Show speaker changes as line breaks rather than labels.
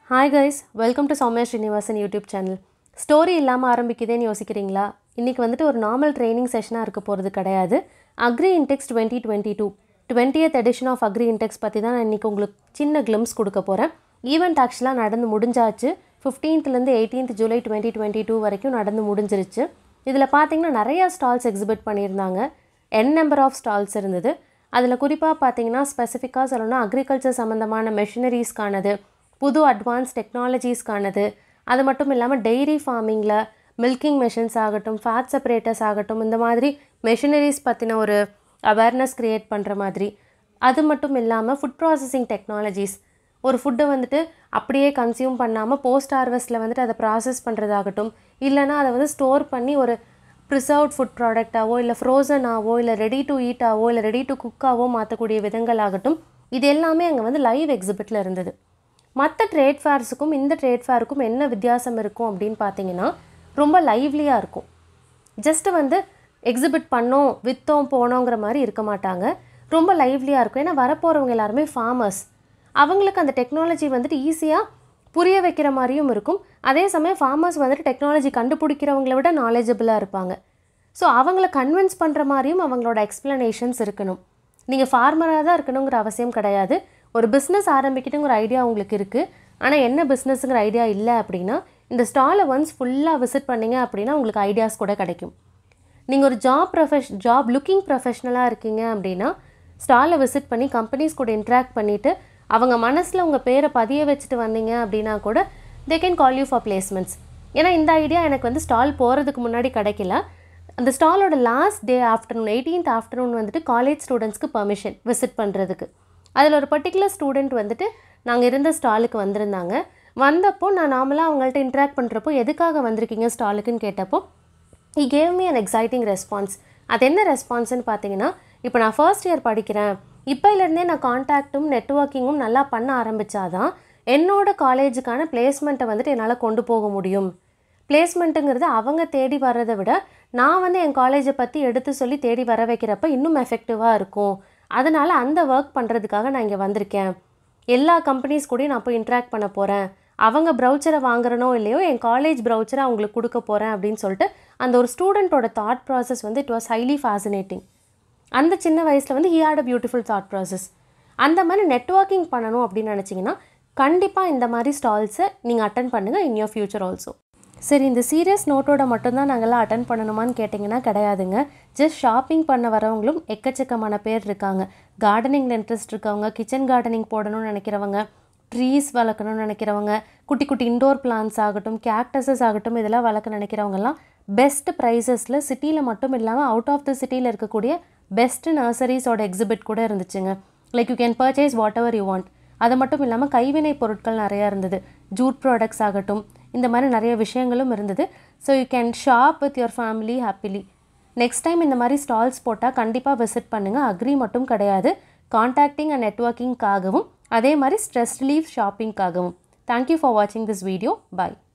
hi guys welcome to Soumya Srinivasan YouTube channel story இல்லாமல் ஆரம்பிக்குதேன்னு யோசிக்கிறீங்களா இன்றைக்கி வந்துட்டு ஒரு நார்மல் ட்ரைனிங் செஷனாக இருக்க போகிறது கிடையாது agri index twenty twenty two twentieth edition of agri index பற்றி தான் நான் இன்றைக்கி உங்களுக்கு சின்ன கிளிம்ஸ் கொடுக்க போகிறேன் ஈவெண்ட் ஆக்சுவலாக நடந்து முடிஞ்சாச்சு ஃபிஃப்டீன்த்லேருந்து eighteenth July twenty twenty two வரைக்கும் நடந்து முடிஞ்சிருச்சு இதில் பார்த்தீங்கன்னா நிறையா ஸ்டால்ஸ் எக்ஸிபிட் பண்ணியிருந்தாங்க என் நம்பர் ஆஃப் ஸ்டால்ஸ் இருந்தது அதில் குறிப்பாக பார்த்தீங்கன்னா ஸ்பெசிஃபிக்காக சொல்லணும்னா அக்ரிகல்ச்சர் சம்மந்தமான மெஷினரிஸ்க்கானது புது அட்வான்ஸ் டெக்னாலஜிஸ்க்கானது அது மட்டும் இல்லாமல் டெய்ரி ஃபார்மிங்கில் மில்கிங் மெஷின்ஸ் ஆகட்டும் ஃபேட் செப்பரேட்டர்ஸ் ஆகட்டும் இந்த மாதிரி மெஷினரிஸ் பற்றின ஒரு அவேர்னஸ் க்ரியேட் பண்ணுற மாதிரி அது மட்டும் இல்லாமல் ஃபுட் ப்ராசஸிங் டெக்னாலஜிஸ் ஒரு ஃபுட்டை வந்துட்டு அப்படியே கன்சியூம் பண்ணாமல் போஸ்ட் ஹார்வெஸ்ட்டில் வந்துட்டு அதை ப்ராசஸ் பண்ணுறதாகட்டும் இல்லைனா அதை வந்து ஸ்டோர் பண்ணி ஒரு ப்ரிசர்வ்ட் ஃபுட் ப்ராடக்டாவோ இல்லை ஃப்ரோசனாவோ இல்லை ரெடி டு ஈட்டாவோ இல்லை ரெடி டு குக்காவோ மாற்றக்கூடிய விதங்கள் ஆகட்டும் இது எல்லாமே அங்கே வந்து லைவ் எக்ஸிபிட்டில் இருந்தது மற்ற ட்ரேட் ஃபேர்ஸுக்கும் இந்த ட்ரேட் ஃபேருக்கும் என்ன வித்தியாசம் இருக்கும் அப்படின்னு பார்த்தீங்கன்னா ரொம்ப லைவ்லியாக இருக்கும் ஜஸ்ட்டு வந்து எக்ஸிபிட் பண்ணோம் விற்றோம் போனோங்கிற மாதிரி இருக்க மாட்டாங்க ரொம்ப லைவ்லியாக இருக்கும் ஏன்னா வரப்போகிறவங்க எல்லாருமே ஃபார்மர்ஸ் அவங்களுக்கு அந்த டெக்னாலஜி வந்துட்டு ஈஸியாக புரிய வைக்கிற மாதிரியும் இருக்கும் அதே சமயம் ஃபார்மர்ஸ் வந்துட்டு டெக்னாலஜி கண்டுபிடிக்கிறவங்கள விட நாலேஜபிளாக இருப்பாங்க ஸோ அவங்கள கன்வின்ஸ் பண்ணுற மாதிரியும் அவங்களோட எக்ஸ்ப்ளனேஷன்ஸ் இருக்கணும் நீங்கள் ஃபார்மராக தான் இருக்கணுங்கிற அவசியம் கிடையாது ஒரு பிஸ்னஸ் ஆரம்பிக்கணுங்கிற ஐடியா உங்களுக்கு இருக்குது ஆனால் என்ன பிஸ்னஸுங்கிற ஐடியா இல்லை அப்படின்னா இந்த ஸ்டாலை ஒன்ஸ் ஃபுல்லாக விசிட் பண்ணீங்க அப்படின்னா உங்களுக்கு ஐடியாஸ் கூட கிடைக்கும் நீங்கள் ஒரு ஜாப் ப்ரொஃபஷ் ஜாப் லுக்கிங் ப்ரொஃபஷ்னலாக இருக்கீங்க அப்படின்னா ஸ்டாலை விசிட் பண்ணி கம்பெனிஸ் கூட இன்ட்ராக்ட் பண்ணிவிட்டு அவங்க மனசில் உங்கள் பேரை பதிய வச்சுட்டு வந்தீங்க அப்படின்னா கூட they can call you for placements ஏன்னா இந்த ஐடியா எனக்கு வந்து ஸ்டால் போகிறதுக்கு முன்னாடி கிடைக்கல அந்த ஸ்டாலோட last day afternoon eighteenth afternoon வந்துட்டு காலேஜ் ஸ்டூடெண்ட்ஸ்க்கு பர்மிஷன் விசிட் பண்ணுறதுக்கு அதில் ஒரு பர்டிகுலர் ஸ்டூடெண்ட் வந்துட்டு நாங்கள் இருந்த ஸ்டாலுக்கு வந்திருந்தாங்க வந்தப்போ நான் நார்மலாக அவங்கள்ட்ட இன்ட்ராக்ட் பண்ணுறப்போ எதுக்காக வந்திருக்கீங்க ஸ்டாலுக்குன்னு கேட்டப்போ he gave me an exciting response அது என்ன ரெஸ்பான்ஸ்னு பார்த்தீங்கன்னா இப்போ நான் ஃபர்ஸ்ட் இயர் படிக்கிறேன் இப்போலேருந்தே நான் காண்டாக்டும் நெட்ஒர்க்கிங்கும் நல்லா பண்ண ஆரம்பித்தாதான் என்னோட காலேஜுக்கான பிளேஸ்மெண்ட்டை வந்துட்டு என்னால் கொண்டு போக முடியும் பிளேஸ்மெண்ட்டுங்கிறது அவங்க தேடி வர்றதை விட நான் வந்து என் காலேஜை பற்றி எடுத்து சொல்லி தேடி வர வைக்கிறப்ப இன்னும் எஃபெக்டிவாக இருக்கும் அதனால் அந்த ஒர்க் பண்ணுறதுக்காக நான் இங்கே வந்திருக்கேன் எல்லா கம்பெனிஸ் கூடயும் நான் போய் இன்ட்ராக்ட் பண்ண போகிறேன் அவங்க ப்ரௌச்சரை வாங்குறனோ இல்லையோ என் காலேஜ் ப்ரௌச்சரை அவங்களுக்கு கொடுக்க போகிறேன் அப்படின்னு சொல்லிட்டு அந்த ஒரு ஸ்டூடெண்ட்டோட தாட் ப்ராசஸ் வந்து இட் வாஸ் ஹைலி ஃபேசினேட்டிங் அந்த சின்ன வயசில் வந்து he had a beautiful thought process அந்த மாதிரி நெட்ஒர்க்கிங் பண்ணணும் அப்படின்னு நினச்சிங்கன்னா கண்டிப்பாக இந்த மாதிரி ஸ்டால்ஸை நீங்கள் அட்டன் பண்ணுங்கள் இன் யோர் ஃப்யூச்சர் ஆல்சோ சரி இந்த சீரியஸ் நோட்டோட மட்டும்தான் நாங்கள்லாம் அட்டன் பண்ணணுமான்னு கேட்டிங்கன்னா கிடையாதுங்க ஜஸ்ட் ஷாப்பிங் பண்ண வரவங்களும் எக்கச்சக்கமான பேர் இருக்காங்க கார்டனிங்கில் இன்ட்ரெஸ்ட் இருக்கவங்க கிச்சன் கார்டனிங் போடணும்னு நினைக்கிறவங்க ட்ரீஸ் வளர்க்கணும்னு நினைக்கிறவங்க குட்டி குட்டி இண்டோர் பிளான்ஸ் ஆகட்டும் கேக்டஸஸ் ஆகட்டும் இதெல்லாம் வளர்க்க நினைக்கிறவங்கலாம் பெஸ்ட் ப்ரைஸஸில் சிட்டியில் மட்டும் இல்லாமல் அவுட் ஆஃப் த சிட்டியில் இருக்கக்கூடிய பெஸ்ட் நர்சரிஸோட எக்ஸிபிட் கூட இருந்துச்சுங்க like you can purchase whatever you want அது மட்டும் இல்லாமல் கைவினை பொருட்கள் நிறையா இருந்தது ஜூட் ப்ராடக்ட்ஸ் ஆகட்டும் இந்த மாதிரி நிறைய விஷயங்களும் இருந்தது so you can shop with your family happily next time இந்த மாதிரி ஸ்டால்ஸ் போட்டால் கண்டிப்பாக விசிட் பண்ணுங்கள் அக்ரி மட்டும் கிடையாது காண்டாக்டிங் அண்ட் நெட்ஒர்க்கிங்காகவும் அதே மாதிரி ஸ்ட்ரெஸ் ரிலீஃப் ஷாப்பிங்காகவும் தேங்க்யூ ஃபார் வாட்சிங் திஸ் வீடியோ பாய்